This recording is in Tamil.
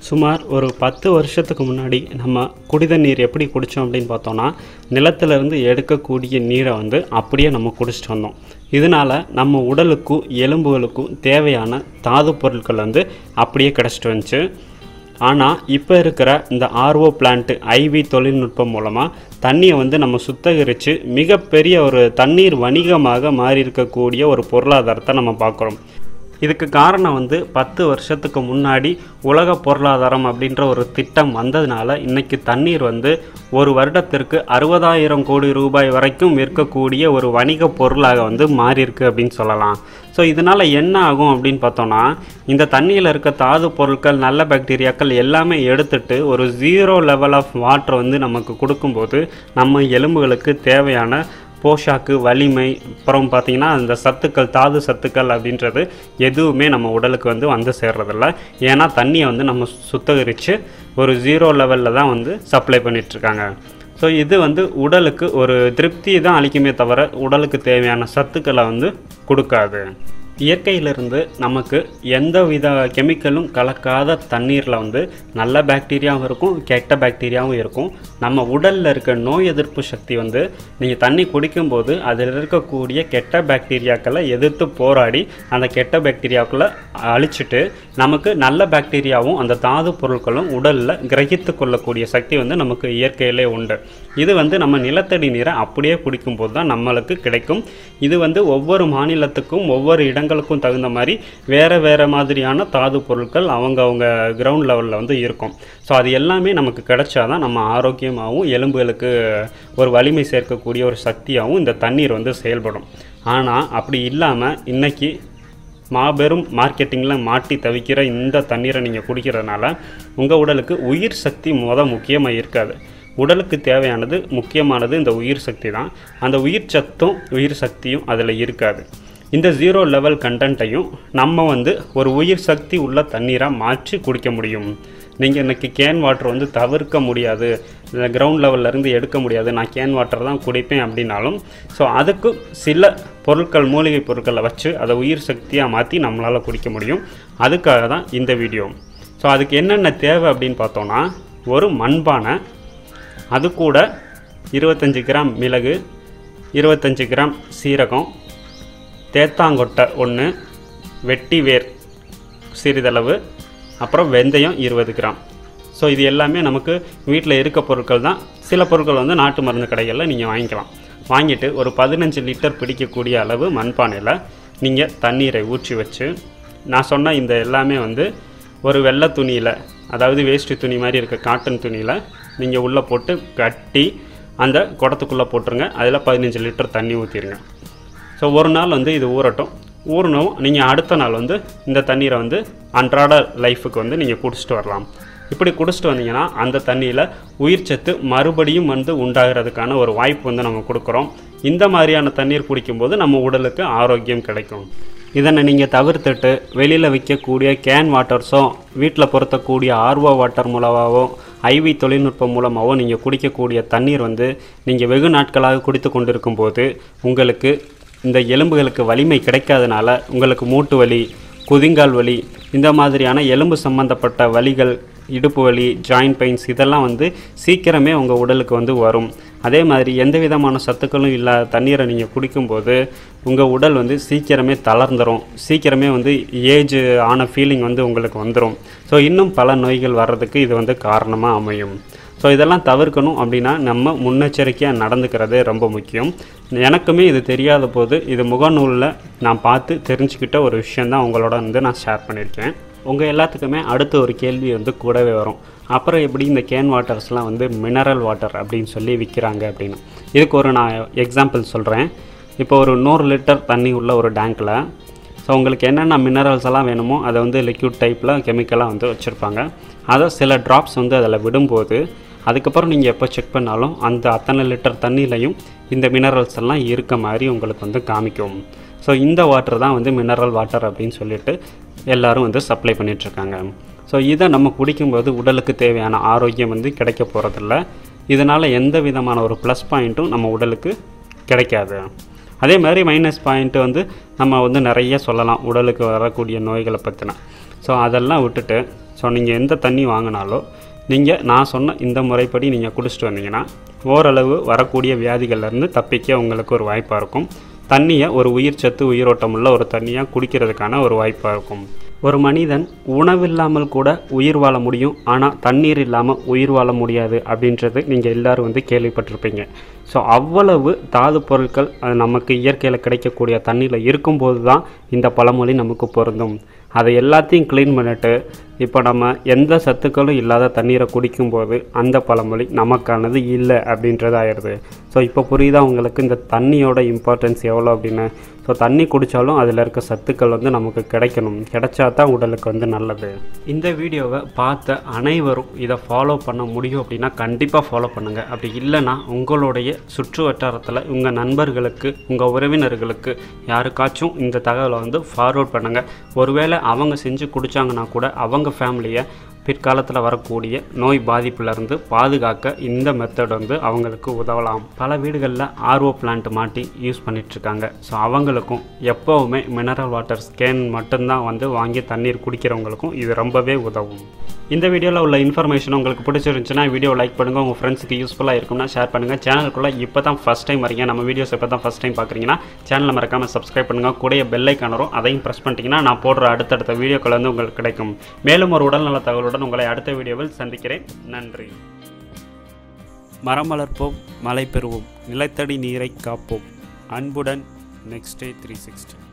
சுமார் ஒரு பத்து வருஷத்துக்கு முன்னாடி நம்ம குடித நீர் எப்படி குடித்தோம் அப்படின்னு பார்த்தோன்னா நிலத்திலிருந்து எடுக்கக்கூடிய நீரை வந்து அப்படியே நம்ம குடிச்சிட்டு வந்தோம் இதனால் நம்ம உடலுக்கும் எலும்புகளுக்கும் தேவையான தாது பொருட்கள் வந்து அப்படியே கிடச்சிட்டு வந்துச்சு ஆனால் இப்போ இருக்கிற இந்த ஆர்ஓ பிளான்ட்டு ஐவி தொழில்நுட்பம் மூலமாக தண்ணியை வந்து நம்ம சுத்திகரித்து மிகப்பெரிய ஒரு தண்ணீர் வணிகமாக மாறி இருக்கக்கூடிய ஒரு பொருளாதாரத்தை நம்ம பார்க்குறோம் இதுக்கு காரணம் வந்து பத்து வருஷத்துக்கு முன்னாடி உலக பொருளாதாரம் அப்படின்ற ஒரு திட்டம் வந்ததுனால இன்னைக்கு தண்ணீர் வந்து ஒரு வருடத்திற்கு அறுபதாயிரம் கோடி ரூபாய் வரைக்கும் விற்கக்கூடிய ஒரு வணிக பொருளாக வந்து மாறியிருக்கு அப்படின்னு சொல்லலாம் ஸோ இதனால் என்ன ஆகும் அப்படின்னு பார்த்தோன்னா இந்த தண்ணியில் இருக்க தாது பொருட்கள் நல்ல பாக்டீரியாக்கள் எல்லாமே எடுத்துட்டு ஒரு ஜீரோ லெவல் ஆஃப் வாட்டர் வந்து நமக்கு கொடுக்கும்போது நம்ம எலும்புகளுக்கு தேவையான போஷாக்கு வலிமை அப்புறம் பார்த்திங்கன்னா அந்த சத்துக்கள் தாது சத்துக்கள் அப்படின்றது எதுவுமே நம்ம உடலுக்கு வந்து வந்து சேர்றதில்ல ஏன்னா தண்ணியை வந்து நம்ம சுத்திகரித்து ஒரு ஜீரோ லெவலில் தான் வந்து சப்ளை பண்ணிகிட்ருக்காங்க ஸோ இது வந்து உடலுக்கு ஒரு திருப்தி தான் அளிக்குமே தவிர உடலுக்கு தேவையான சத்துக்களை வந்து கொடுக்காது இயற்கையிலிருந்து நமக்கு எந்த வித கெமிக்கலும் கலக்காத தண்ணீரில் வந்து நல்ல பாக்டீரியாவும் இருக்கும் கெட்ட பாக்டீரியாவும் இருக்கும் நம்ம உடலில் இருக்க நோய் எதிர்ப்பு சக்தி வந்து நீங்கள் தண்ணி குடிக்கும்போது அதில் இருக்கக்கூடிய கெட்ட பாக்டீரியாக்களை எதிர்த்து போராடி அந்த கெட்ட பாக்டீரியாக்களை அழிச்சிட்டு நமக்கு நல்ல பாக்டீரியாவும் அந்த தாது பொருட்களும் உடலில் கிரகித்து கொள்ளக்கூடிய சக்தி வந்து நமக்கு இயற்கையிலே உண்டு இது வந்து நம்ம நிலத்தடி நீரை அப்படியே குடிக்கும்போது தான் நம்மளுக்கு கிடைக்கும் இது வந்து ஒவ்வொரு மாநிலத்துக்கும் ஒவ்வொரு இடங்களுக்கும் தகுந்த மாதிரி வேறு வேறு மாதிரியான தாது பொருட்கள் அவங்க அவங்க கிரவுண்ட் லெவலில் வந்து இருக்கும் ஸோ அது எல்லாமே நமக்கு கிடைச்சாதான் நம்ம ஆரோக்கியமாகவும் எலும்புகளுக்கு ஒரு வலிமை சேர்க்கக்கூடிய ஒரு சக்தியாகவும் இந்த தண்ணீர் வந்து செயல்படும் ஆனால் அப்படி இல்லாமல் இன்னைக்கு மாபெரும் மார்க்கெட்டிங்கில் மாட்டி தவிக்கிற இந்த தண்ணீரை நீங்கள் குடிக்கிறதுனால உங்கள் உடலுக்கு உயிர் சக்தி முத முக்கியமாக இருக்காது உடலுக்கு தேவையானது முக்கியமானது இந்த உயிர் சக்தி தான் அந்த உயிர் சத்தும் உயிர் சக்தியும் அதில் இருக்காது இந்த ஜீரோ லெவல் கண்டென்ட்டையும் நம்ம வந்து ஒரு உயிர் சக்தி உள்ள தண்ணீராக மாற்றி குடிக்க முடியும் நீங்கள் இன்றைக்கி கேன் வாட்டர் வந்து தவிர்க்க முடியாது கிரவுண்ட் லெவல்லேருந்து எடுக்க முடியாது நான் கேன் வாட்டர் தான் குடிப்பேன் அப்படின்னாலும் ஸோ அதுக்கு சில பொருட்கள் மூலிகை பொருட்களை வச்சு அதை உயிர் சக்தியாக மாற்றி நம்மளால் குடிக்க முடியும் அதுக்காக தான் இந்த வீடியோ ஸோ அதுக்கு என்னென்ன தேவை அப்படின்னு பார்த்தோன்னா ஒரு மண்பானை அது கூட இருபத்தஞ்சி கிராம் மிளகு இருபத்தஞ்சி கிராம் சீரகம் தேத்தாங்கொட்டை ஒன்று வெட்டி வேர் சிறிதளவு அப்புறம் வெந்தயம் இருபது கிராம் ஸோ இது எல்லாமே நமக்கு வீட்டில் இருக்க பொருட்கள் தான் சில பொருட்கள் வந்து நாட்டு மருந்து கடைகளில் நீங்கள் வாங்கிக்கலாம் வாங்கிட்டு ஒரு பதினஞ்சு லிட்டர் பிடிக்கக்கூடிய அளவு மண்பானையில் நீங்கள் தண்ணீரை ஊற்றி வச்சு நான் சொன்ன இந்த எல்லாமே வந்து ஒரு வெள்ளை துணியில் அதாவது வேஷ்டி துணி மாதிரி இருக்க காட்டன் துணியில் நீங்கள் உள்ளே போட்டு கட்டி அந்த குடத்துக்குள்ளே போட்டுருங்க அதில் பதினஞ்சு லிட்டர் தண்ணி ஊற்றிடுங்க ஸோ ஒரு நாள் வந்து இது ஊறட்டும் ஊறணும் நீங்கள் அடுத்த நாள் வந்து இந்த தண்ணீரை வந்து அன்றாட லைஃபுக்கு வந்து நீங்கள் குடிச்சிட்டு வரலாம் இப்படி குடிச்சிட்டு வந்தீங்கன்னா அந்த தண்ணியில் உயிர் சத்து மறுபடியும் வந்து உண்டாகிறதுக்கான ஒரு வாய்ப்பு வந்து நம்ம கொடுக்குறோம் இந்த மாதிரியான தண்ணீர் குடிக்கும்போது நம்ம உடலுக்கு ஆரோக்கியம் கிடைக்கும் இதனை நீங்கள் தவிர்த்துட்டு வெளியில் விற்கக்கூடிய கேன் வாட்டர்ஸோ வீட்டில் பொருத்தக்கூடிய ஆர்வோ வாட்டர் மூலமாகவோ ஐவி தொழில்நுட்பம் மூலமாகவோ நீங்கள் குடிக்கக்கூடிய தண்ணீர் வந்து நீங்கள் வெகு நாட்களாக குடித்து கொண்டிருக்கும் போது உங்களுக்கு இந்த எலும்புகளுக்கு வலிமை கிடைக்காதனால உங்களுக்கு மூட்டு வலி குதிங்கால் வலி இந்த மாதிரியான எலும்பு சம்பந்தப்பட்ட வலிகள் இடுப்பு வலி ஜாயிண்ட் பெயின்ஸ் இதெல்லாம் வந்து சீக்கிரமே உங்கள் உடலுக்கு வந்து வரும் அதே மாதிரி எந்த விதமான சத்துக்களும் இல்லாத தண்ணீரை நீங்கள் குடிக்கும்போது உங்கள் உடல் வந்து சீக்கிரமே தளர்ந்துடும் சீக்கிரமே வந்து ஏஜ் ஆன ஃபீலிங் வந்து உங்களுக்கு வந்துடும் ஸோ இன்னும் பல நோய்கள் வர்றதுக்கு இது வந்து காரணமாக அமையும் ஸோ இதெல்லாம் தவிர்க்கணும் அப்படின்னா நம்ம முன்னெச்சரிக்கையாக நடந்துக்கிறது ரொம்ப முக்கியம் எனக்குமே இது தெரியாத போது இது முகநூலில் நான் பார்த்து தெரிஞ்சுக்கிட்ட ஒரு விஷயந்தான் உங்களோட வந்து நான் ஷேர் பண்ணியிருக்கேன் உங்கள் எல்லாத்துக்குமே அடுத்த ஒரு கேள்வி வந்து கூடவே வரும் அப்புறம் எப்படி இந்த கேன் வாட்டர்ஸ்லாம் வந்து மினரல் வாட்டர் அப்படின்னு சொல்லி விற்கிறாங்க அப்படின்னு இதுக்கு ஒரு நான் எக்ஸாம்பிள் சொல்கிறேன் இப்போ ஒரு நூறு லிட்டர் தண்ணி உள்ள ஒரு டேங்க்கில் ஸோ உங்களுக்கு என்னென்ன மினரல்ஸ் எல்லாம் வேணுமோ அதை வந்து லிக்யூட் டைப்பில் கெமிக்கலாக வந்து வச்சுருப்பாங்க அதை சில ட்ராப்ஸ் வந்து அதில் விடும்போது அதுக்கப்புறம் நீங்கள் எப்போ செக் பண்ணாலும் அந்த அத்தனை லிட்டர் தண்ணியிலையும் இந்த மினரல்ஸ் எல்லாம் இருக்க மாதிரி உங்களுக்கு வந்து காமிக்கும் ஸோ இந்த வாட்டர் தான் வந்து மினரல் வாட்டர் அப்படின்னு சொல்லிட்டு எல்லோரும் வந்து சப்ளை பண்ணிகிட்ருக்காங்க ஸோ இதை நம்ம குடிக்கும்போது உடலுக்கு தேவையான ஆரோக்கியம் வந்து கிடைக்க போகிறதில்ல இதனால் எந்த விதமான ஒரு ப்ளஸ் பாயிண்ட்டும் நம்ம உடலுக்கு கிடைக்காது அதே மாதிரி மைனஸ் பாயிண்ட்டு வந்து நம்ம வந்து நிறைய சொல்லலாம் உடலுக்கு வரக்கூடிய நோய்களை பற்றின ஸோ அதெல்லாம் விட்டுட்டு ஸோ நீங்கள் எந்த தண்ணி வாங்கினாலும் நீங்கள் நான் சொன்ன இந்த முறைப்படி நீங்கள் குடிச்சிட்டு வந்தீங்கன்னா ஓரளவு வரக்கூடிய வியாதிகள்லேருந்து தப்பிக்க உங்களுக்கு ஒரு வாய்ப்பாக இருக்கும் தண்ணியை ஒரு உயிர் சத்து உயிரோட்டம் உள்ள ஒரு தண்ணியாக குடிக்கிறதுக்கான ஒரு வாய்ப்பாக இருக்கும் ஒரு மனிதன் உணவில்லாமல் கூட உயிர் வாழ முடியும் ஆனால் தண்ணீர் இல்லாமல் உயிர் வாழ முடியாது அப்படின்றது நீங்கள் எல்லாரும் வந்து கேள்விப்பட்டிருப்பீங்க ஸோ அவ்வளவு தாது பொருட்கள் அது நமக்கு இயற்கையில் கிடைக்கக்கூடிய தண்ணியில் இருக்கும்போது தான் இந்த பழமொழி நமக்கு பொருந்தும் அதை எல்லாத்தையும் க்ளீன் பண்ணிட்டு இப்போ நம்ம எந்த சத்துக்களும் இல்லாத தண்ணீரை குடிக்கும்போது அந்த பழமொழி நமக்கானது இல்லை அப்படின்றது ஆயிடுது ஸோ இப்போ புரியுதா உங்களுக்கு இந்த தண்ணியோட இம்பார்ட்டன்ஸ் எவ்வளோ அப்படின்னு ஸோ தண்ணி குடித்தாலும் அதில் இருக்க சத்துக்கள் வந்து நமக்கு கிடைக்கணும் கிடைச்சா தான் உடலுக்கு வந்து நல்லது இந்த வீடியோவை பார்த்த அனைவரும் இதை ஃபாலோ பண்ண முடியும் அப்படின்னா கண்டிப்பாக ஃபாலோ பண்ணுங்கள் அப்படி இல்லைன்னா உங்களுடைய சுற்று வட்டாரத்தில் உங்கள் நண்பர்களுக்கு உங்கள் உறவினர்களுக்கு யாருக்காச்சும் இந்த தகவலை வந்து ஃபார்வர்ட் பண்ணுங்கள் ஒருவேளை அவங்க செஞ்சு குடித்தாங்கன்னா கூட அவங்க ஃபேமிலியை பிற்காலத்தில் வரக்கூடிய நோய் பாதிப்புலேருந்து பாதுகாக்க இந்த மெத்தட் வந்து அவங்களுக்கு உதவலாம் பல வீடுகளில் ஆர்ஓ பிளான்ட் மாட்டி யூஸ் பண்ணிகிட்ருக்காங்க ஸோ அவங்களுக்கும் எப்போவுமே மினரல் வாட்டர் ஸ்கேன் மட்டும்தான் வந்து வாங்கி தண்ணீர் குடிக்கிறவங்களுக்கும் இது ரொம்பவே உதவும் இந்த வீடியோவில் உள்ள இன்ஃபர்மேஷன் உங்களுக்கு பிடிச்சிருந்துச்சுன்னா வீடியோ லைக் பண்ணுங்கள் உங்கள் ஃப்ரெண்ட்ஸுக்கு யூஸ்ஃபுல்லாக இருக்கும்னா ஷேர் பண்ணுங்கள் சேனலுக்குள்ளே இப்போ தான் ஃபஸ்ட் டைம் வரீங்க நம்ம வீடியோஸ் இப்போ தான் ஃபஸ்ட் டைம் பார்க்குறீங்கன்னா சேனலை மறக்காமல் சப்ஸ்கிரைப் பண்ணுங்கள் கூடிய பெல்லை காணரும் அதையும் ப்ரெஸ் பண்ணிட்டீங்கன்னா நான் போடுற அடுத்தடுத்த வீடியோக்கள் வந்து உங்களுக்கு கிடைக்கும் மேலும் ஒரு உடல்நல தகவலுடன் உங்களை அடுத்த வீடியோவில் சந்திக்கிறேன் நன்றி மரம் வளர்ப்போம் மழை பெறுவோம் நிலத்தடி நீரை காப்போம் அன்புடன் நெக்ஸ்ட் டே த்ரீ சிக்ஸ்டி